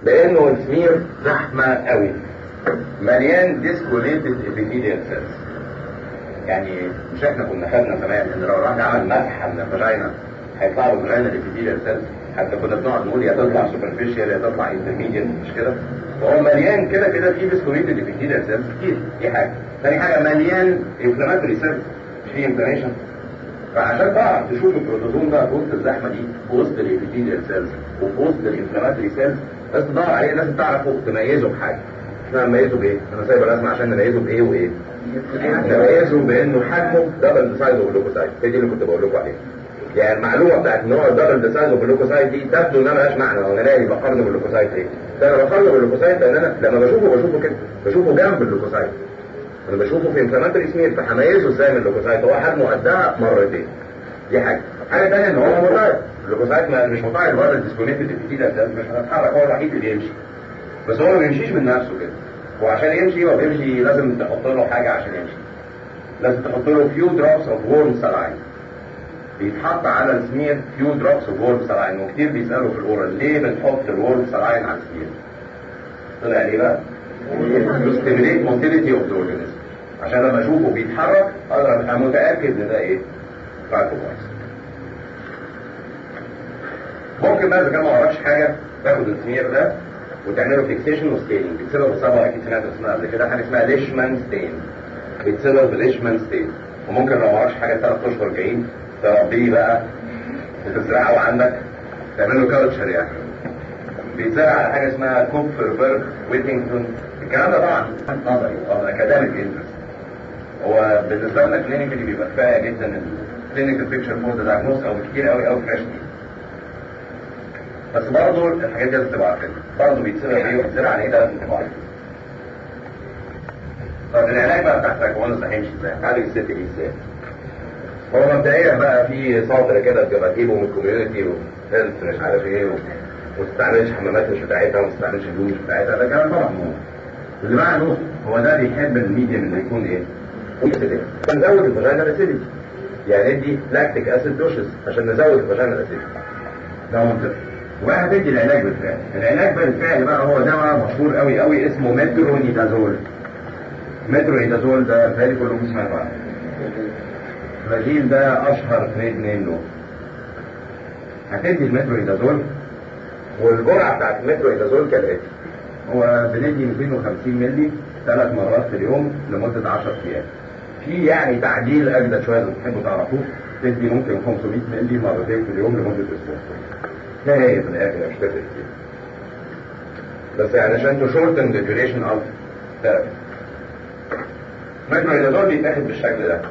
لانه السمير زحمه قوي مليان ديسكوليتد ابيثيليال سيلز يعني مش احنا كنا خدنا زمان ان لو الواحد عمل مسحه من الفاجينا هيطلع له فاجينا الابيثيليال سيلز حتى كنا بنقعد نقول يا تطلع سوبرفيشال يا تطلع انترميديت مش كده فهو مليان كده كده فيه ديسكوليتد ابيثيليال سيلز كتير دي حاجه ثاني حاجه مليان انفلاماتوري سيلز مش فيه انفلاميشن فعشان تعرف تشوف البروتوزوم ده في وسط الزحمه دي في وسط الابيثيليال سيلز وفي وسط الانفلاماتوري سيلز بس تدور عليه لازم تعرفه تميزه بحاجه احنا نميزه بايه؟ انا سايب الرسمه عشان نميزه بايه وايه؟ نميزه بانه حجمه دبل ديسايز اوف اللوكوسايت هي دي اللي كنت بقول لكم عليها يعني المعلومه بتاعت ان هو دبل ديسايز اوف اللوكوسايت دي تبدو انها مالهاش معنى وانا لاقي بقارنه باللوكوسايت ليه؟ ده انا بقارنه باللوكوسايت لان انا لما بشوفه بشوفه كده بشوفه جنب اللوكوسايت انا بشوفه في انفلاماتوري سمير فهميزه ازاي من اللوكوسايت هو حجمه قدها مرتين دي حاجه حاجه ثانيه ان هو مطاير اللوكوسايت مش مطاير بره الديسكونكتد ابيثيليال مش هتتحرك هو الوحيد اللي يمشي بس هو ما بيمشيش من نفسه كده وعشان يمشي هو بيمشي لازم تحط له حاجه عشان يمشي لازم تحط له فيو دروبس اوف وورم سلاين بيتحط على السمير فيو دروبس اوف وورم سلاين وكتير بيسالوا في الاورال ليه بنحط الوورم سلاين على السمير طلع ليه بقى؟ ستيميليت موتيليتي اوف ذا اورجانيزم عشان لما اشوفه بيتحرك اقدر ابقى متاكد ان ده ايه؟ فايبروبلاست ممكن بقى اذا كان ما وراكش حاجه تاخد السمير ده وتعمله فيكسيشن وستيننج بيتصير بالصبغه اكيد سمعت اسمها قبل كده حاجه اسمها ليشمان ستين بيتصير بالليشمان ستين وممكن لو ما وراكش حاجه ثلاث اشهر جايين تربيه بقى وتزرعه عندك تعمل له كالتشر يعني بيتزرع على حاجه اسمها كوبفربرج ويتنجتون الكلام ده طبعا نظري او اكاديميك انترست هو بالنسبه لنا كلينيكالي بيبقى كفايه جدا الكلينيكال بيكتشر فور ذا دايجنوز او كتير قوي قوي فريش بس برضه الحاجات دي لازم تبقى عارفينها برضه بيتزرع ايه وبيتزرع على ايه ده لازم تبقى عارفينها طب العلاج بقى بتاع السايكوانز ده هيمشي ازاي؟ عالج الست دي ازاي؟ هو مبدئيا بقى في سطر كده بتبقى تجيبه من الكوميونتي وهيلث مش عارف ايه وما تستعملش حمامات مش بتاعتها وما تستعملش هدوم مش بتاعتها ده كلام طبعا مو اللي بعده هو ده بيحب الميديم اللي يكون ايه؟ نزود الفاجينا اسيديتي يعني ندي لاكتيك اسيد دوشز عشان نزود الفاجينا اسيديتي ده منطقي وبقى هتدي العلاج بالفعل العلاج بالفعل بقى هو دواء مشهور قوي قوي اسمه مترونيدازول مترونيدازول ده بتهيألي كلكم سمعتوا عنه الفلاجيل ده اشهر تريد نيم له هتدي المترونيدازول والجرعه بتاعت المترونيدازول كالاتي هو بندي 250 مللي ثلاث مرات في اليوم لمده 10 ايام في يعني تعديل اجدد شويه لو تحبوا تعرفوه تدي ممكن 500 مللي مرتين في اليوم لمده اسبوع لا هي في الاخر مش تفرق كتير بس يعني عشان تو شورتن ذا ديوريشن اوف ثيرابي مترونيدازول بيتاخد بالشكل ده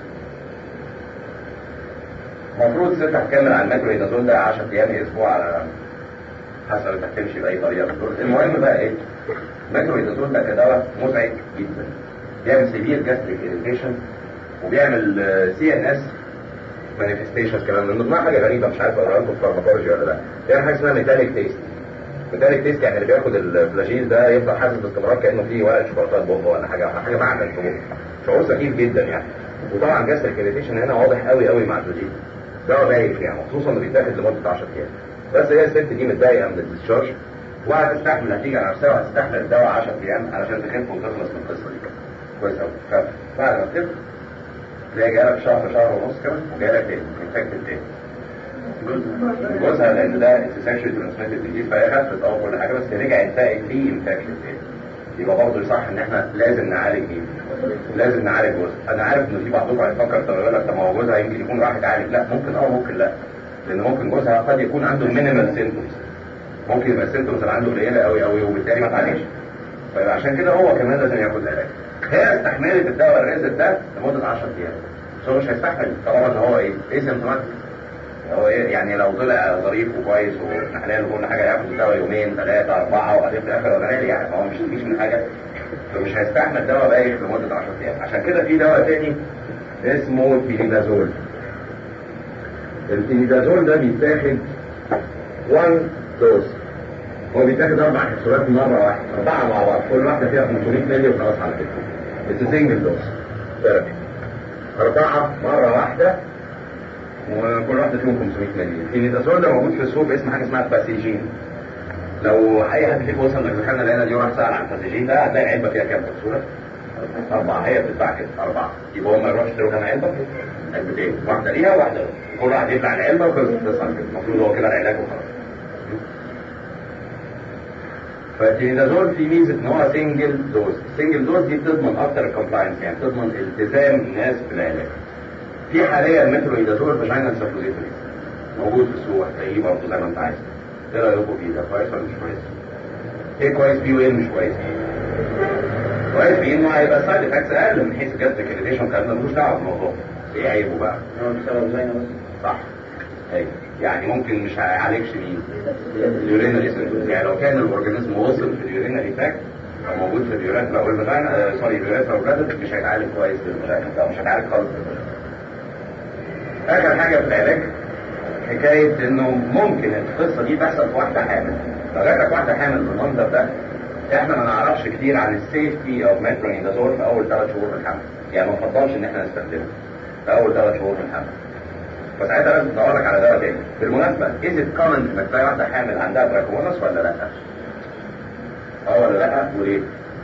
المفروض ست هتكمل على المترونيدازول ده 10 ايام اسبوع على حسب انت هتمشي باي طريقه المهم بقى ايه المترونيدازول ده كدواء مزعج جدا بيعمل سيفير جاستريك اريتيشن وبيعمل سي ان اس مانيفستيشنز كمان من ضمنها حاجه غريبه مش عارف اقولها لكم في فارماكولوجي ولا لا بيعمل حاجه اسمها ميتاليك تيست ميتاليك تيست يعني اللي بياخد الفلاجيل ده يفضل حاسس باستمرار كانه فيه ورقه شوكولاته بومب ولا حاجه حاجه معدن في بقه شعور سخيف جدا يعني وطبعا جاستريك اريتيشن هنا واضح قوي قوي مع الفلاجيل دواء بايخ يعني خصوصا انه بيتاخد لمده 10 ايام بس هي الست دي متضايقه من الديسشارج وهتستحمل هتيجي على نفسها وهتستحمل الدواء 10 ايام علشان تخف وتخلص من القصه دي كويس قوي خف بعد ما تخف تلاقي جالك شهر شهر ونص كمان وجالك تاني انفكتد تاني جوزها لان ده سكشوال ترانسميتد ديزيز فهي خفت اه كل حاجه بس رجعت بقت في انفكشن تاني يبقى برضه صح ان احنا لازم نعالج ايه؟ لازم نعالج جوزها انا عارف ان في بعضكم هيفكر طب يقول لك طب ما هو جوزها يمكن يكون راح يتعالج لا ممكن اه ممكن لا لان ممكن جوزها قد يكون عنده مينيمال سيمتومز ممكن يبقى السيمتومز اللي عنده قليله قوي قوي وبالتالي ما تعالجش فعشان كده هو كمان لازم ياخد علاج هي استحملت الدواء الريزت ده لمده 10 ايام بس هو مش هيستحمل طالما ان هو ايه ايه سيمتوماتيك هو ايه يعني لو طلع ظريف وكويس وحلال وكل حاجه ياخد الدواء يومين ثلاثه اربعه وبعدين في الاخر غنالي يعني هو مش تجيش من حاجه فمش هيستحمل دواء بايخ لمده 10 ايام عشان كده في دواء تاني اسمه الفينيدازول الفينيدازول ده بيتاخد 1 دوز هو بيتاخد اربع كبسولات مره واحده اربعه مع بعض كل واحده فيها 500 مللي وخلاص على كده اتس سنجل دوز ثيرابي اربعه مره واحده وكل واحده فيهم 500 مللي الفينيدازول ده موجود في السوق باسم حاجه اسمها باسيجين لو اي حد فيكم وصل انك دخلنا لقينا دي وراح سال عن الفازيجين ده هتلاقي علبه فيها كام كبسوله؟ اربعه هي بتتباع كده اربعه يبقى هم يروحوا يشتروا كام علبه؟ علبتين واحده ليها وواحده لها. كل واحد يبلع العلبه وخلص تصل كده المفروض هو كده العلاج وخلاص فالتينيدازول في ميزه ان هو سنجل دوز السنجل دوز دي بتضمن اكتر الكومبلاينس يعني بتضمن التزام الناس بالعلاج في حاليا المترونيدازول فاجينال سبوزيتوري موجود في السوق هتلاقيه برضه زي ما انت عايز ايه رايكم فيه ده كويس ولا مش كويس؟ ايه كويس فيه وايه مش كويس فيه؟ كويس فيه انه هيبقى سايد افكتس اقل من حيث جت الكريديشن والكلام ده ملوش دعوه بالموضوع ايه عيبه بقى؟ هو بسبب زينة بس صح ايوه يعني ممكن مش هيعالجش مين؟ اليورينري سيمبتومز يعني لو كان الاورجانيزم وصل في اليورينري تراك او موجود في اليوريثرا او الفاجينا سوري اليوريثرا والبلادر مش هيتعالج كويس بالمشاكل ده مش هيتعالج خالص بالمشاكل اخر حاجه في العلاج حكايه انه ممكن القصه دي تحصل في واحده حامل لو جاتلك واحده حامل بالمنظر ده احنا ما نعرفش كتير عن السيفتي اوف مترونيدازول في اول ثلاث شهور من الحمل يعني ما نفضلش ان احنا نستخدمه في اول ثلاث شهور من الحمل فساعتها لازم تدور لك على دواء تاني بالمناسبه از ات كومن انك تلاقي واحده حامل عندها تراكمونس ولا لا؟ اه ولا لا؟ وليه؟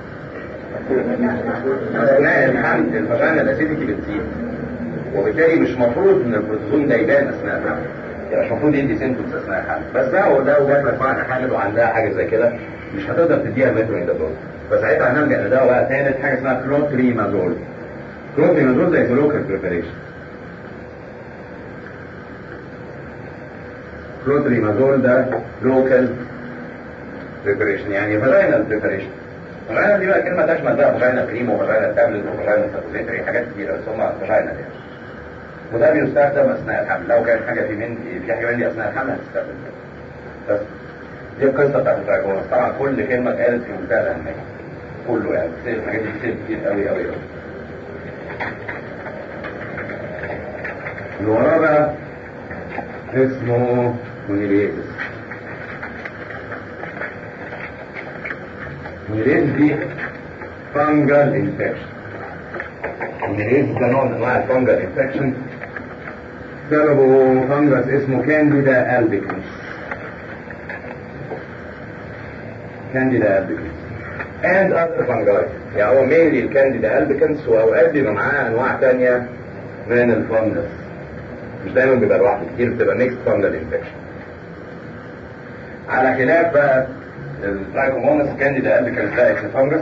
اثناء الحمل الفاجينا الاسيديتي بتزيد وبالتالي مش مفروض ان البروتوزوم ده يبان اثناء الحمل يعني مش المفروض يدي سيمتومز اثناء الحمل بس لو لو جات لك واحده حامل وعندها حاجه زي كده مش هتقدر تديها مترونيدازول فساعتها هنلجا لدواء بقى ثالث حاجه اسمها كلوتريمازول كلوتريمازول زي لوكال بريباريشن كلوتريمازول ده لوكال بريباريشن يعني فاجينال بريباريشن فاجينال دي بقى كلمه تشمل بقى فاجينال كريم وفاجينال تابلت وفاجينال سابوزيتري حاجات كتيره بس هم فاجينال يعني وده بيستخدم اثناء الحمل لو كان حاجه في من في حاجه من دي اثناء الحمل هتستخدم بس دي القصه بتاعت التراكمونس طبعا كل كلمه اتقالت في منتهى الاهميه كله يعني بتصير الحاجات دي بتصير كتير قوي قوي قوي اللي وراه بقى اسمه مونيليتس مونيليتس دي فانجل انفكشن مونيليتس ده نوع من انواع الفانجل انفكشن سببه فانجس اسمه كانديدا البيكنس كانديدا البيكنس and other fungi يعني هو mainly الكانديدا البيكنس واوقات بيبقى معاه انواع تانية من الفانجس مش دايما بيبقى لوحده كتير بتبقى ميكس فانجل انفكشن على خلاف بقى الترايكومونس كانديدا البيكنس ده اكس فانجس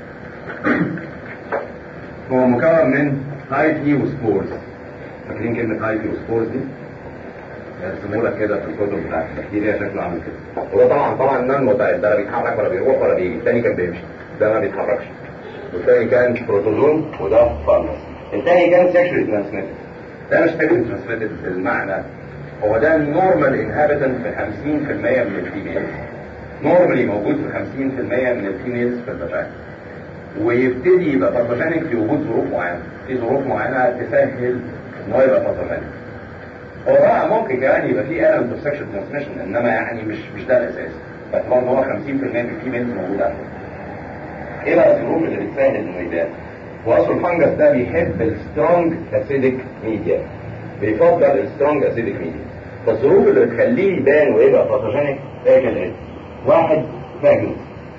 هو مكون من هايفي وسبورز فاكرين كلمة هايفي وسبورز دي؟ يرسموا لك كده في الكتب بتاعت البكتيريا شكله عامل كده وده طبعا طبعا نان متعب ده لا بيتحرك ولا بيروح ولا بيجي الثاني كان بيمشي ده ما بيتحركش والثاني كان بروتوزوم وده فانجس الثاني كان سيكشوالي ترانسميتد ده مش سيكشوالي ترانسميتد بالمعنى هو ده النورمال انهابيتنت في 50% من الفيميلز نورمالي موجود في 50% من الفيميلز في الفاجينا ويبتدي يبقى باثوجينيك في وجود ظروف معينه في ظروف معينه تسهل ان هو يبقى باثوجينيك هو بقى ممكن كمان يبقى في element of sexual transmission انما يعني مش مش ده الاساس بس برضه هو 50% من الفيميلز موجوده ايه بقى الظروف اللي بتسهل انه يبان؟ واصل الفنجس ده بيحب السترونج اسيدك ميديا بيفضل السترونج اسيدك ميديا فالظروف اللي بتخليه يبان ويبقى باثوجينيك هي كالاتي واحد فاجنس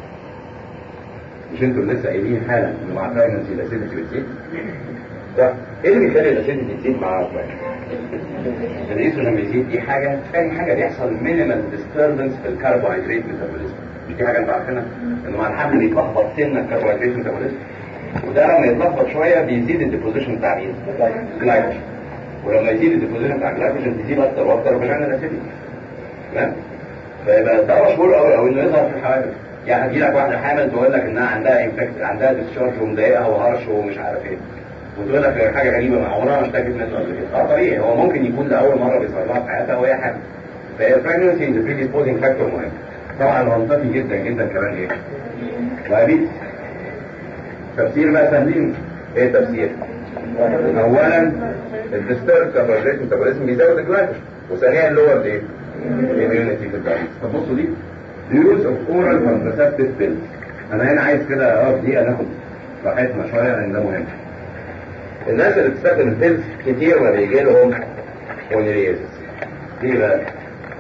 مش انتوا لسه قايلين حالا انه مع فاجنسي الاسيدك بتزيد؟ ده ايه اللي بيخلي الاسيدك تزيد مع فاجنس؟ الايستروجين بيزيد دي حاجه ثاني حاجه بيحصل مينيمال ديستربنس في الكربوهيدرات ميتابوليزم مش دي حاجه انتوا عارفينها انه مع الحمل بيتلخبط سنه الكربوهيدرات ميتابوليزم وده لما يتلخبط شويه بيزيد الديبوزيشن بتاع مين؟ الجلايكوجين ولما يزيد الديبوزيشن بتاع الجلايكوجين تزيد اكتر واكتر وفاجانا الاسيدك تمام؟ فيبقى ده مشهور قوي قوي انه يظهر في الحوامل يعني هتجي لك واحده حامل تقول لك انها عندها انفكت عندها ديسشارج ومضايقها وهرش ومش عارف ايه وتقول لك حاجه غريبه مع عمرها ما اشتكت منه قبل كده اه طبيعي هو ممكن يكون لاول مره بيظهر لها في حياتها وهي حامل فهي البريجنسي از بريديسبوزنج فاكتور مهم طبعا منطقي جدا جدا كمان ايه؟ دايابيتس تفسير بقى سهلين ايه التفسير؟ اولا الديسترب كاربوهيدرات ميتابوليزم بيزود الجلايكوجين وثانيا لور ايه؟ immunity في الدايابيتس طب بصوا دي use of oral contraceptive pills انا هنا عايز كده اه دقيقه ناخد راحتنا شويه لان ده مهم الناس اللي بتستخدم البيلز كتير ما بيجي لهم اونيريزس ليه بقى؟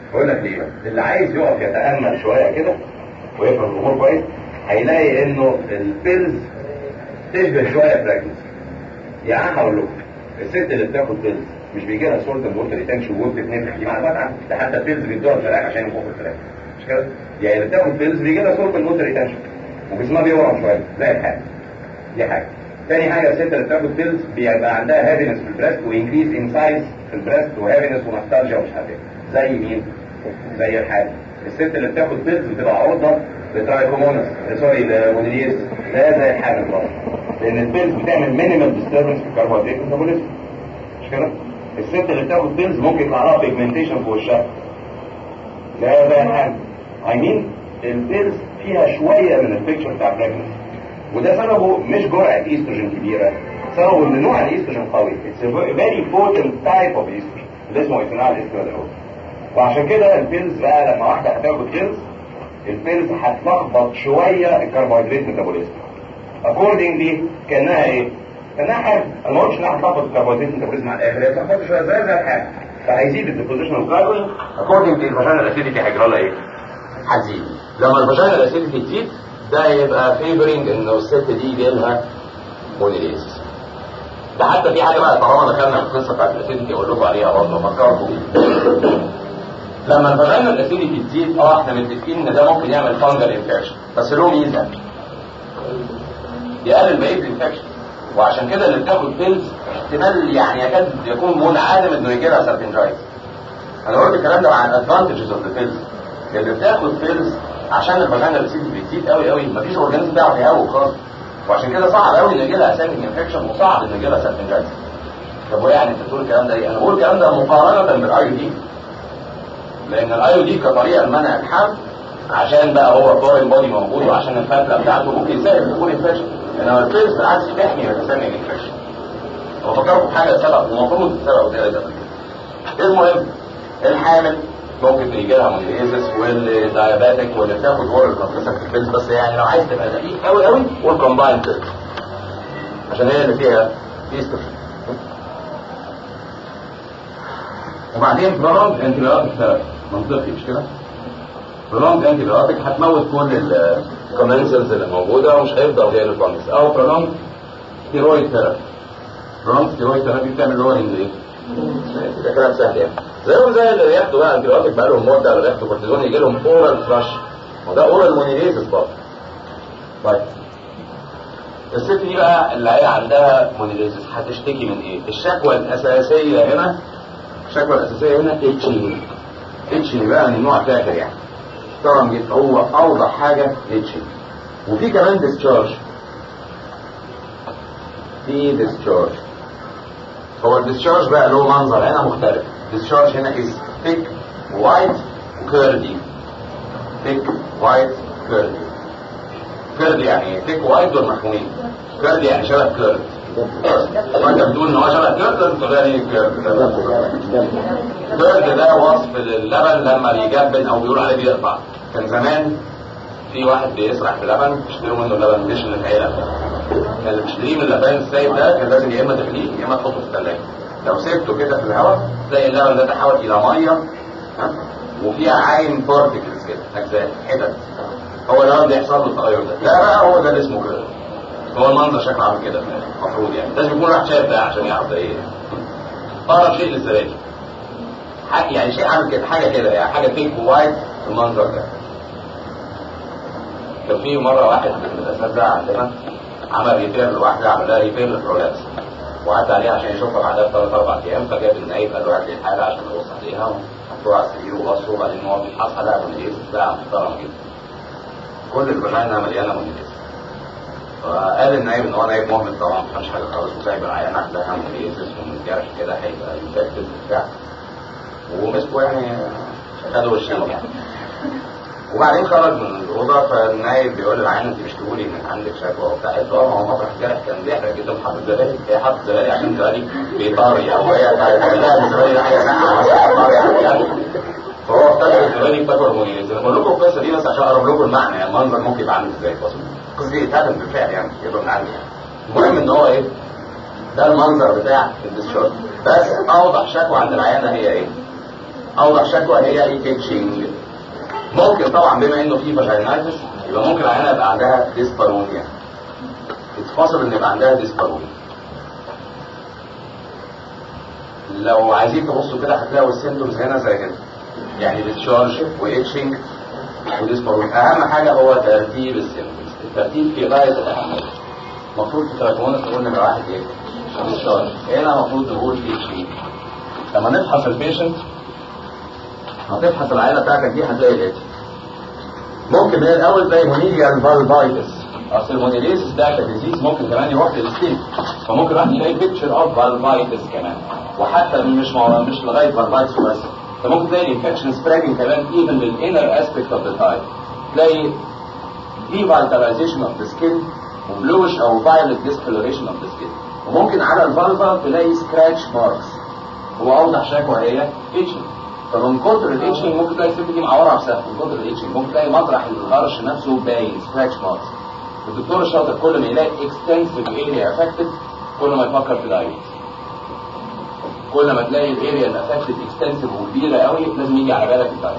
بقول لك ليه بقى اللي عايز يقف يتامل شويه كده ويفهم الامور كويس هيلاقي انه البيلز تشبه شويه براجنسي يعني هقول لكم الست اللي بتاخد بيلز مش بيجي لها صوره الوتر ريتنشن ووتر اتنين دي معلومات عنها ده حتى البيلز بيدوها الفراخ عشان ينفخوا الفراخ مش كده؟ يعني اللي بتاخد بيلز بيجي لها صوره الوتر ريتنشن وجسمها بيورم شويه زي الحاجه دي حاجه تاني حاجه الست اللي بتاخد بيلز بيبقى عندها هابينس في البريست وانكريز ان سايز في البريست وهابينس ونستالجيا ومش عارف ايه زي مين؟ زي الحاجه الست اللي بتاخد بيلز بتبقى عرضه لترايكومونس سوري لمونيليز ده زي الحامل برضه لان البيلز بتعمل مينيمال ديستربنس في الكربوهيدرات ميتابوليزم مش كده؟ الست اللي بتاخد بيلز ممكن يطلع لها بيجمنتيشن في وشها ده زي الحامل I mean البيلز فيها شويه من البيكتشر بتاع البريجنسي وده سببه مش جرعه ايستروجين كبيره سببه ان نوع الايستروجين قوي اتس a very potent type of estrogen اللي اسمه ايثانول استراديول وعشان كده البيلز بقى لما واحده هتاخد بيلز البيلز هتلخبط شويه الكربوهيدرات ميتابوليزم اكوردنجلي كانها ايه؟ كانها حاجه انا ما قلتش انها هتلخبط الكربوهيدرات ميتابوليزم على الاخر هي بتلخبط شويه زي زي الحاجه فهيزيد الديبوزيشن اوف جلايكوجين اكوردنج للفاجينا الاسيديتي هيجرى لها ايه؟ هتزيد لما الفاجينا الاسيديتي تزيد ده يبقى فيفرنج انه الست دي يجي لها مونيليز ده حتى في حاجه بقى طالما دخلنا في القصه بتاعت الاسيديتي اقول لكم عليها برضه افكركم لما الفاجينا الاسيديتي تزيد اه احنا متفقين ان ده ممكن يعمل فانجل انفكشن بس له ميزه يقلل بقيه الانفكشن وعشان كده اللي بتاخد بيلز احتمال يعني يكاد يكون منعدم انه يجي لها سيرفنجايز انا قلت الكلام ده مع الادفانتجز اوف ذا بيلز اللي بتاخد بيلز عشان الفاجينا الاسيديتي بتزيد قوي قوي مفيش اورجانيزم بيعرف يهوي خالص وعشان كده صعب قوي ان يجي لها سيرفنج انفكشن وصعب ان يجي لها سيرفنجايز طب وايه يعني انت بتقول الكلام ده ايه؟ انا بقول الكلام ده مقارنه بالاي دي لان الاي دي كطريقه لمنع الحمل عشان بقى هو الفورين بودي موجود وعشان الفتله بتاعته ممكن يساعد دخول انفكشن انما البيلز بالعكس بتحمي من السامي انفكشن هو فكركم في حاجه سبب ومفروض السبب ده ده المهم الحامل ممكن يجي لها مونيليزس والداياباتيك واللي بتاخد اورال كونترسبتيف بس يعني لو عايز تبقى دقيق قوي قوي والكومباين بيلز عشان هي اللي فيها ايستروجين وبعدين برونج انتبيوتيك ثيرابي منطقي مش كده؟ برونج انتبيوتيك هتموت كل الكومنسلز اللي موجوده ومش هيفضل غير الكومنس او برونج ستيرويد ثيرابي برونج ستيرويد ثيرابي بتعمل لورنج ايه؟ ده كلام سهل يعني زيهم زي اللي بياخدوا بقى انتبيوتيك بقى لهم مده ولا بياخدوا كورتيزون يجي لهم اورال فلاش وده اورال مونيليزس برضه طيب الست دي بقى اللي هي عندها مونيليزس هتشتكي من ايه؟ الشكوى الاساسيه هنا الشكوى الاساسيه هنا اتشنج اتشنج بقى من نوع فاخر يعني طبعا جدا هو اوضح حاجه اتشنج وفي كمان ديسشارج في ديسشارج هو الديسشارج بقى له منظر هنا مختلف الديسشارج هنا از ثيك وايت كيردي ثيك وايت كيردي كيردي يعني ثيك وايت دول محمومين كيردي يعني شبه كيرد وانت بتقول ان هو شبه كيرد لازم تغير كيرد كيرد ده وصف للبن لما بيجبن او بيقولوا عليه بيقطع كان زمان في واحد بيسرح في لبن يشتروا منه اللبن مش اللي في علب كان اللي بيشتريه من اللبان السايب ده كان لازم يا اما تغليه يا اما تحطه في الثلاجه لو سبته كده في الهواء تلاقي اللبن ده تحول الى ميه ها؟ وفيها عين بارتكلز كده اجزاء حتت هو ده اللي بيحصل له التغير ده لا بقى هو ده اللي اسمه كده هو المنظر شكله عامل كده المفروض يعني لازم يكون راح شاف ده عشان يعرف ده ايه اقرب شيء للزبادي يعني شيء عامل كده حاجه كده يعني حاجه بينك ووايت المنظر ده كان في مره واحد من الاساتذه عندنا عمل ريبير لواحده عمل لها ريبير للبرولابس وقعد عليها عشان يشوفها بعدها بثلاث اربع ايام فجاب النايب قال له هات لي الحاله عشان ابص عليها وحطوها على السرير وبصوا وبعدين هو بيفحصها لقى مونيليز بقى محترم جدا كل الفاجينا مليانه مونيليز فقال النايب ان هو نايب مهمل طبعا ما فهمش حاجه خالص وسايب العيانه عندها مونيليز ومن الجرح كده هيبقى انفكتد وبتاع ومسكوا يعني خدوا وشهم يعني وبعدين خرج من الاوضه فالنايب بيقول للعيان انت مش تقولي انك عندك شكوى وبتاع قالت له اه ما هو مطرح الجرح كان بيحرق جدا حاطط زبادي هي حاطط زبادي عشان زبادي بيطري او هي لا الزبادي ده حاجه ساقعه يعني فهو افتكر الزبادي افتكر مونيز انا بقول لكم القصه دي بس عشان اقرب لكم المعنى يعني المنظر ممكن يبقى عامل ازاي القصه القصه دي اتهدم بالفعل يعني يبقى من عندي يعني المهم ان هو ايه ده المنظر بتاع الديسشارج بس اوضح شكوى عند العيانه هي ايه؟ اوضح شكوى هي itching ممكن طبعا بما انه في فاجينايتس يبقى ممكن العيانه يبقى عندها ديسبارونيا اتس possible ان يبقى عندها ديسبارونيا لو عايزين تبصوا كده هتلاقوا السيمتومز هنا زي كده يعني ديتشارج واتشنج وديسبارونيا اهم حاجه هو ترتيب السيمتومز الترتيب في غايه الاهميه المفروض في تراكمونس نقول نمره واحد ايه؟ ديتشارج هنا المفروض نقول اتشنج لما نفحص البيشنت هتفحص العينه بتاعتك دي هتلاقي الاتش ممكن من الاول تلاقي مونيليا فالفايتس اصل المونيليزس ده كديزيز ممكن كمان يروح للسكين فممكن واحد يلاقي بيكتشر اوف فالفايتس كمان وحتى مش مع... مش لغايه فالفايتس بس انت ممكن تلاقي انفكشن سبريدنج كمان ايفن للانر اسبيكت اوف ذا تايب تلاقي revitalization of the skin وبلوش او violet discoloration of the skin وممكن على الفالفا تلاقي سكراتش ماركس هو اوضح شكوى هي itching فمن كتر الاتشنج ممكن تلاقي الست دي معوره نفسها من كتر الاتشنج ممكن تلاقي مطرح الهرش نفسه باين سكراتش ماركس الدكتور الشاطر كل ما يلاقي اكستنسيف اريا افكتد كل ما يفكر في دايت كل ما تلاقي الاريا الافكتد اكستنسيف وكبيره قوي لازم يجي على بالك الدايت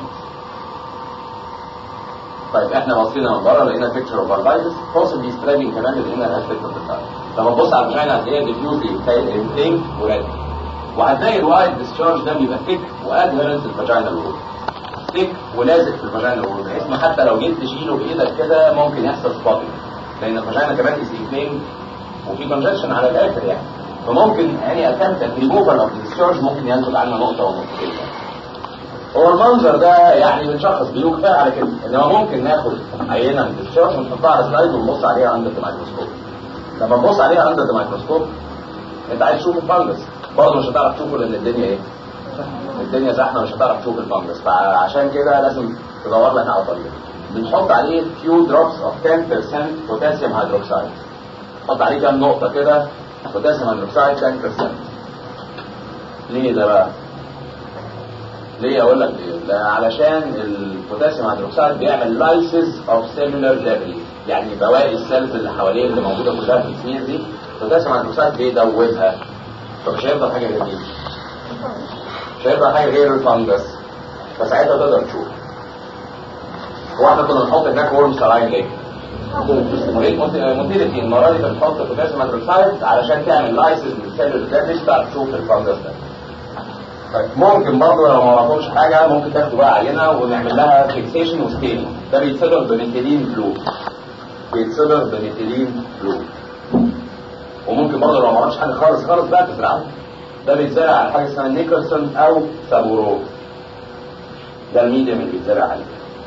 طيب احنا بصينا من بره لقينا بيكتشر اوف فالفايتس possibly spreading كمان لقينا اسبكت اوف الدايت لما تبص على الفاجينا هتلاقيها ديفيوزلي انفليم وريد وهتلاقي الوايت ديسشارج ده بيبقى ثيك وادهرنت الفاجينا وول ثيك ولازق في الفاجينا وول بحيث ما حتى لو جيت تشيله بايدك كده ممكن يحصل سبوتنج لان الفاجينا كمان از انفليم وفي كونجكشن على الاخر يعني فممكن اني اتمت ريموفال اوف ديسشارج ممكن ينتج عنها نقطه ونقطتين هو المنظر ده يعني بنشخص بيه كفايه على كده انما ممكن ناخد عينه من الديسشارج ونحطها على سلايد ونبص عليها اندر الميكروسكوب لما تبص عليها اندر الميكروسكوب انت عايز تشوف الفانجس برضه مش هتعرف تشوفه لان الدنيا ايه الدنيا زحمه مش هتعرف تشوف الفانجس فعشان كده لازم تدور لك على طريقه بنحط عليه few drops of 10% بوتاسيوم هيدروكسيد نحط عليه كام نقطه كده بوتاسيوم هيدروكسيد 10% ليه ده بقى ليه اقول لك ليه لا علشان البوتاسيوم هيدروكسيد بيعمل لايسيس اوف سيلولار دابري يعني بواقي السيلز اللي حواليه اللي موجوده كلها في السمير دي البوتاسيوم هيدروكسيد بيدوبها فمش هيفضل حاجه غير دي مش هيفضل حاجه غير الفانجس فساعتها تقدر تشوف هو احنا كنا بنحط هناك ورم سلاين ليه؟ موتيلتي المره دي بنحط بوتاسيوم هيدروكسيد علشان تعمل لايسيس للسيلولار دابري تعرف تشوف الفانجس ده طيب ممكن برضه لو ما وراكمش حاجه ممكن تاخدوا بقى عينه ونعمل لها فيكسيشن وستيل ده بيتصبغ بميثيلين بلو بيتصبغ بميثيلين بلو وممكن برضه لو ما وراكش حاجه خالص خالص بقى تزرعه ده بيتزرع على حاجه اسمها نيكلسون او سابورو ده الميديم اللي بيتزرع عليه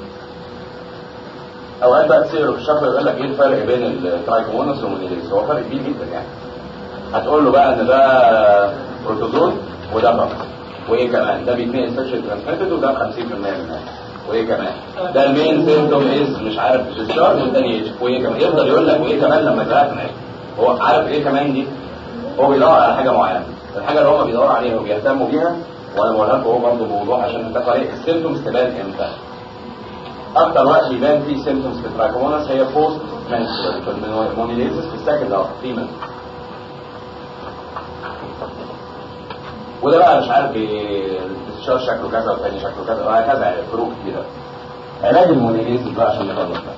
اوقات بقى تصير في الشفره يقول لك ايه الفرق بين الترايكومونس والمونيليز هو فرق كبير جدا يعني هتقول له بقى ان ده بروتوزون وده فقط وايه كمان ده بيتنقل سكشن ترانسميتد وده 50% منها وايه كمان ده المين سيمتوم از مش عارف ديسشارج والتاني اتش وايه كمان يفضل يقول لك وايه كمان لما جرات معاك هو عارف ايه كمان دي هو بيدور على حاجه معينه الحاجه اللي هم بيدوروا عليها وبيهتموا بيها وانا بقولها لكم هو برضه موضوع عشان تتفق عليه السيمتومز تبان امتى اكتر وقت يبان فيه سيمتومز في التراكمونس هي بوست منسترال في المونيليزس في السكند او في وده بقى مش عارف الانتشار شكله كذا والتاني شكله كذا وهكذا يعني فروق كتيرة علاج المونيليز بقى عشان نخلص بقى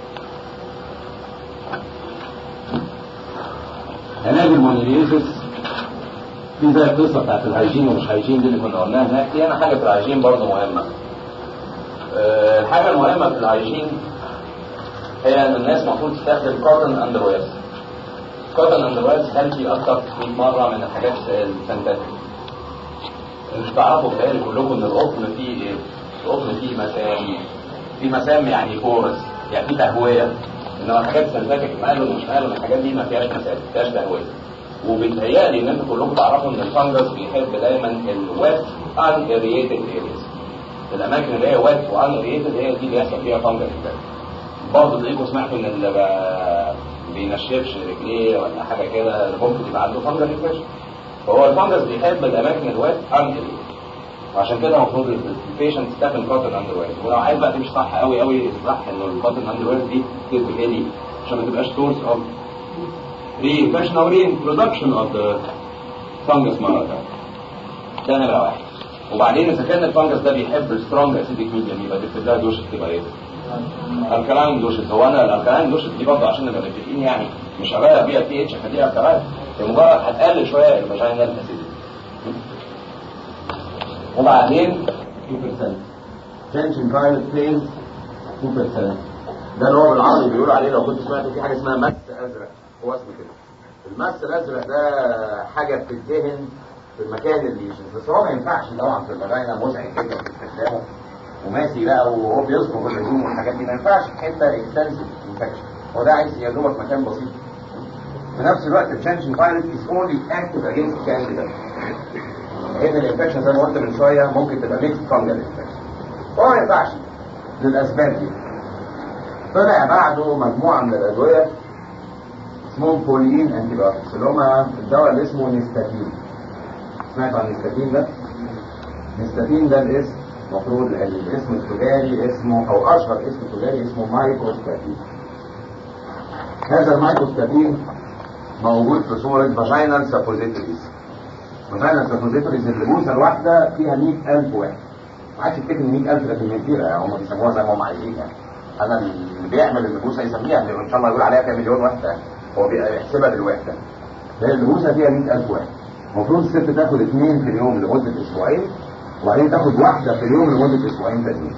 علاج المونيليزس في زي القصة بتاعت الهيجين ومش هيجين دي اللي كنا قلناها هناك في انا حاجة في الهيجين برضه مهمة أه الحاجة المهمة في الهيجين هي ان الناس المفروض تستخدم كوتن اندر ويرز كوتن اندر ويرز هيلثي اكتر 100 مرة من الحاجات السنتاتيك مش تعرفوا بتهيألي كلكم ان القطن فيه ايه؟ القطن فيه مسام فيه مسام يعني كورس يعني فيه تهوية انما الحاجات السنتاتيك مالون ومش مالون الحاجات دي ما فيهاش مسام ما فيهاش تهوية وبيتهيألي ان انتوا كلكم تعرفوا ان الفنجس بيحب دايما الويت ان اريتد ارياز الاماكن اللي هي ويت وان اريتد هي دي اللي يحصل فيها فنجس برضه تلاقيكم سمعتوا ان اللي بينشفش رجليه ولا حاجه كده ممكن يبقى عنده فنجس انفكشن فهو الفنجس بيحب الاماكن الويت اندر وعشان كده المفروض البيشنت تستخدم كوتن اندر وير ولو عايز بقى تمشي صح قوي قوي صح ان الكوتن اندر وير دي تبقى دي عشان ما تبقاش سورس اوف ري انفكشن او ري برودكشن اوف ذا فنجس مره ثانيه ده نمره واحد وبعدين اذا كان الفنجس ده بيحب السترونج اسيديك ميديم يبقى تكتب لها دوشة تبقى ايه؟ الكلاين دوشة هو انا الالكلاين دوشة دي برضه عشان نبقى متفقين يعني مش هغير بيها البي اتش هخليها الكلاين بمجرد هتقلل شويه الفاجينال اسيديك وبعدين 2% tension pilot phase 2% ده اللي هو بالعربي بيقولوا عليه لو كنت سمعت في حاجه اسمها مس ازرق هو اسمه كده المس الازرق ده حاجه بتدهن في المكان اللي بس هو ما ينفعش طبعا في الفاجينا مزعج جدا في استخدامه وماسي بقى وهو بيصبغ الهدوم والحاجات دي ما ينفعش في حته اكستنسيف انفكشن هو ده عايز يا دوبك مكان بسيط في نفس الوقت التنشن فايروس از اونلي اكتف اجينست كانديدا لان الانفكشن زي ما قلت من شويه ممكن تبقى ميكس فانجل انفكشن هو ما ينفعش للاسباب دي طلع بعده مجموعه من الادويه اسمهم بوليين انتي بايوتكس اللي هم الدواء اللي اسمه نيستاتين سمعت عن النيستاتين ده؟ نيستاتين ده الاسم المفروض الاسم التجاري اسمه او اشهر اسم تجاري اسمه مايكروستاتين هذا المايكروستاتين موجود في صورة فاجينال سابوزيتوريز فاجينال سابوزيتوريز البوسة الواحدة فيها 100000 واحد ما عادش يفتكر ان 100000 ده كمية كبيرة يعني هم بيسموها زي ما هم عايزين يعني انا اللي بيعمل البوسة يسميها ان شاء الله يقول عليها فيها مليون واحدة هو بيحسبها بالوحدة هي البوسة فيها 100000 واحد المفروض الست تاخد اثنين في اليوم لمدة اسبوعين وبعدين تاخد واحدة في اليوم لمدة اسبوعين تانيين